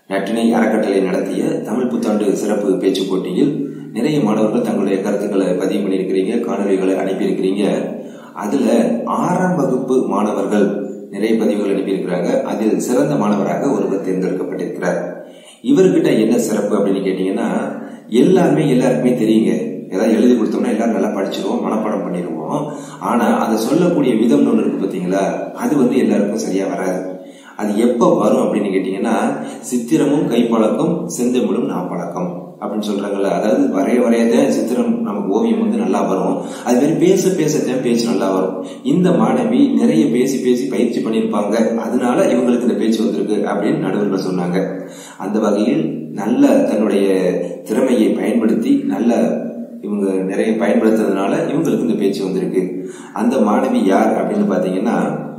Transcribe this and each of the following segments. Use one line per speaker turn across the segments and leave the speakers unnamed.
நட்டினை அறக்கட்டளை நடத்திய தமிழ் புத்தாண்டு சிறப்பு பேச்சு போட்டியில் நிறைய மாணவர்கள் தங்களுடைய கருத்துக்களை பதிவு பண்ணியிருக்கிறீங்க காணொலிகளை அனுப்பியிருக்கிறீங்க அதுல ஆறாம் வகுப்பு மாணவர்கள் நிறைய பதிவுகள் அனுப்பியிருக்கிறாங்க அதில் சிறந்த மாணவராக ஒருவர் தேர்ந்தெடுக்கப்பட்டிருக்கிறார் இவர்கிட்ட என்ன சிறப்பு அப்படின்னு கேட்டீங்கன்னா எல்லாருமே எல்லாருக்குமே தெரியுங்க ஏதாவது எழுதி கொடுத்தோம்னா எல்லாரும் நல்லா படிச்சிருவோம் மனப்பாடம் பண்ணிடுவோம் ஆனா அதை சொல்லக்கூடிய விதம் ஒன்று இருக்கு பார்த்தீங்களா அது வந்து எல்லாருக்கும் சரியா வராது அது எப்ப வரும் அப்படின்னு கேட்டீங்கன்னா சித்திரமும் கைப்பழக்கம் செந்தமிழும் நாப்பழக்கம் அப்படின்னு சொல்றாங்கல்ல அதாவது வரைய வரையதான் சித்திரம் நமக்கு ஓவியம் வந்து நல்லா வரும் அது மாதிரி பேச பேசத்தான் பேச்சு நல்லா வரும் இந்த மாணவி நிறைய பேசி பேசி பயிற்சி பண்ணியிருப்பாங்க அதனால இவங்களுக்கு இந்த பேச்சு வந்திருக்கு அப்படின்னு நடுவர்கள் சொன்னாங்க அந்த வகையில் நல்ல தன்னுடைய திறமையை பயன்படுத்தி நல்ல இவங்க நிறைய பயன்படுத்துறதுனால இவங்களுக்கு இந்த பேச்சு வந்திருக்கு அந்த மாணவி யார் அப்படின்னு பாத்தீங்கன்னா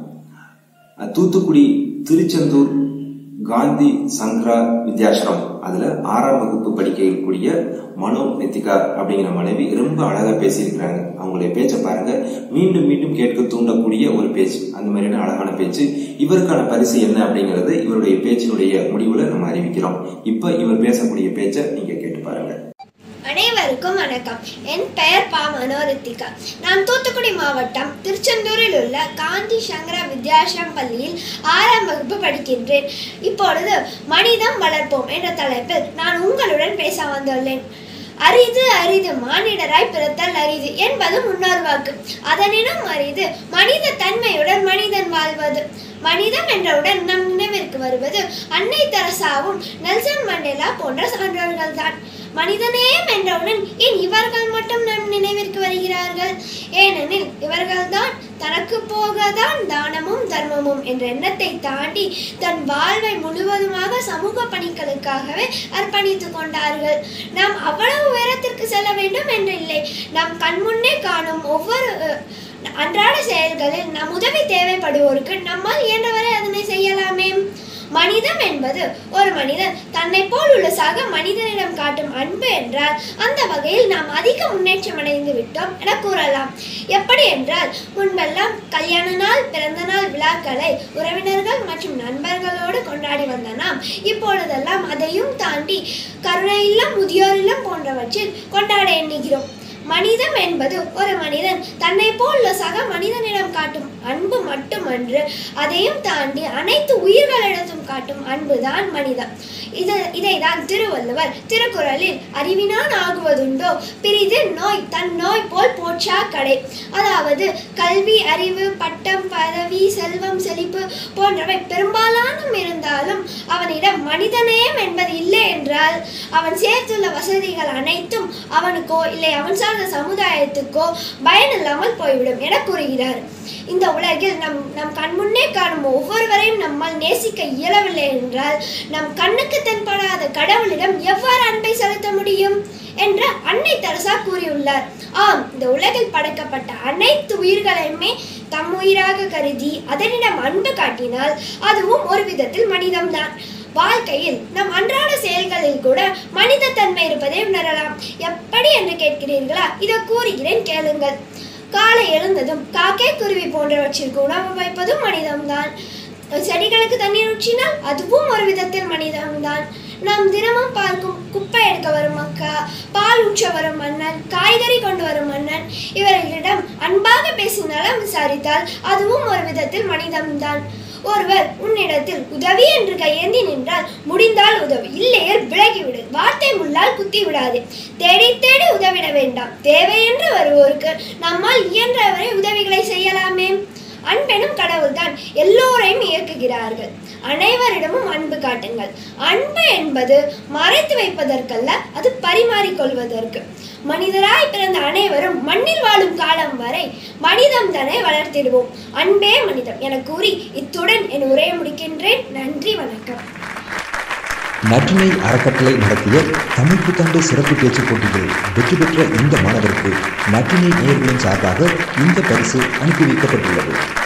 தூத்துக்குடி திருச்செந்தூர் காந்தி சங்கரா வித்யாசிரம் அதுல ஆறாம் வகுப்பு படிக்கக்கூடிய மனோ நித்திகா அப்படிங்கிற மனைவி ரொம்ப அழகா பேசியிருக்கிறாங்க அவங்களுடைய பேச்சை பாருங்க மீண்டும் மீண்டும் கேட்க தூண்டக்கூடிய ஒரு பேச்சு அந்த மாதிரியான அழகான பேச்சு இவருக்கான பரிசு என்ன அப்படிங்கறது இவருடைய பேச்சினுடைய முடிவுல நம்ம அறிவிக்கிறோம் இப்ப இவர் பேசக்கூடிய பேச்சை நீங்க கேட்டு பாருங்க
அனைவருக்கும் வணக்கம் என் பெயர் பா மனோரித்திகா நான் தூத்துக்குடி மாவட்டம் திருச்செந்தூரில் உள்ள காந்தி சங்கரா வித்யாசிரம் பள்ளியில் ஆறாம் வகுப்பு படிக்கின்றேன் இப்பொழுது மனிதம் வளர்ப்போம் என்ற தலைப்பில் நான் உங்களுடன் பேச வந்துள்ளேன் அரிது அரிது மானிடராய் பிறத்தல் அரிது என்பது முன்னோர் வாக்கு அதனினும் அரிது மனித தன்மையுடன் மனிதன் வாழ்வது மனிதம் என்றவுடன் நம் நினைவிற்கு வருவது அன்னை தெரசாவும் நெல்சன் மண்டேலா போன்ற சான்றோர்கள் தான் மனிதநேயம் என்றவுடன் ஏன் இவர்கள் மட்டும் நம் நினைவிற்கு வருகிறார்கள் ஏனெனில் இவர்கள்தான் தனக்கு போகதான் தானமும் தர்மமும் என்ற எண்ணத்தை தாண்டி தன் வாழ்வை முழுவதுமாக சமூக பணிகளுக்காகவே அர்ப்பணித்துக் கொண்டார்கள் நாம் அவ்வளவு உயரத்திற்கு செல்ல வேண்டும் என்று இல்லை நம் கண்முன்னே காணும் ஒவ்வொரு அன்றாட செயல்களில் நம் உதவி தேவைப்படுவோருக்கு நம்மால் இயன்றவரை அதனை செய்யலாமே மனிதம் என்பது ஒரு மனிதன் தன்னை போல் உள்ள சக மனிதனிடம் காட்டும் அன்பு என்றால் அந்த வகையில் நாம் அதிக முன்னேற்றம் அடைந்து விட்டோம் என கூறலாம் எப்படி என்றால் முன்பெல்லாம் கல்யாண நாள் பிறந்த நாள் விழாக்களை உறவினர்கள் மற்றும் நண்பர்களோடு கொண்டாடி வந்த நாம் இப்பொழுதெல்லாம் அதையும் தாண்டி கருணை இல்லம் முதியோர் இல்லம் போன்றவற்றில் கொண்டாட எண்ணுகிறோம் மனிதம் என்பது ஒரு மனிதன் தன்னை போல் சக மனிதனிடம் காட்டும் அன்பு மட்டுமன்று அதையும் தாண்டி அனைத்து உயிர்களிடத்தும் காட்டும் அன்புதான் மனிதம் இது இதைதான் திருவள்ளுவர் திருக்குறளில் அறிவினான் ஆகுவதுண்டோ பிரிது நோய் தன் நோய் போல் போற்றா கடை அதாவது கல்வி அறிவு பட்டம் பதவி செல்வம் செழிப்பு போன்றவை பெரும்பாலானும் இருந்தாலும் அவனிடம் மனிதநேயம் என்பது இல்லை என்றால் அவன் சேர்த்துள்ள வசதிகள் அனைத்தும் அவனுக்கோ இல்லை அவன் சார்ந்த சமுதாயத்துக்கோ பயனில்லாமல் போய்விடும் என கூறுகிறார் இந்த உலகில் நம் நம் கண்முன்னே காணும் ஒவ்வொருவரையும் நம்மால் நேசிக்க இயலவில்லை என்றால் நம் கண்ணுக்கு தென்படாத கடவுளிடம் எவ்வாறு அன்பை செலுத்த முடியும் என்று அன்னை தெரசா கூறியுள்ளார் ஆம் இந்த உலகில் படைக்கப்பட்ட அனைத்து உயிர்களையுமே தம் உயிராக கருதி அதனிடம் அன்பு காட்டினால் அதுவும் ஒரு விதத்தில் மனிதம்தான் வாழ்க்கையில் நம் அன்றாட செயல்களில் கூட மனித தன்மை இருப்பதை உணரலாம் எப்படி என்று கேட்கிறீர்களா இதோ கூறுகிறேன் கேளுங்கள் காலை எழுந்ததும் காக்கை குருவி போன்றவற்றிற்கு உணவு வைப்பதும் மனிதம்தான் செடிகளுக்கு தண்ணீர் ஊற்றினால் அதுவும் ஒரு விதத்தில் மனிதம்தான் நாம் தினமும் பார்க்கும் குப்பை எடுக்க வரும் மக்கா பால் ஊற்ற வரும் மன்னன் காய்கறி கொண்டு வரும் மன்னன் இவர்களிடம் அன்பாக பேசி நலம் விசாரித்தால் அதுவும் ஒரு விதத்தில் மனிதம்தான் ஒருவர் உன்னிடத்தில் உதவி என்று கையேந்தி நின்றால் முடிந்தால் உதவி இல்லையேல் விலகிவிடு வார்த்தை முள்ளால் குத்தி விடாது தேடி தேடி உதவிட வேண்டாம் தேவை என்று வருவோருக்கு நம்மால் இயன்றவரை உதவிகளை செய்யலாமே அன்பெனும் கடவுள்தான் எல்லோரையும் இயக்குகிறார்கள் அனைவரிடமும் அன்பு காட்டுங்கள் அன்பு என்பது மறைத்து வைப்பதற்கல்ல அது பரிமாறிக்கொள்வதற்கு மனிதராய் பிறந்த அனைவரும் மண்ணில் வாழும் காலம் வரை மனிதம் தானே வளர்த்திடுவோம் அன்பே மனிதம் என கூறி இத்துடன் என் உரையை முடிக்கின்றேன் நன்றி வணக்கம்
நற்றினை அறக்கட்டளை நடத்திய தமிழ் புத்தாண்டு சிறப்பு பேச்சு போட்டியில் வெற்றி பெற்ற இந்த மாணவருக்கு நற்றினை நேயர்களின் சார்பாக இந்த பரிசு அனுப்பி வைக்கப்பட்டுள்ளது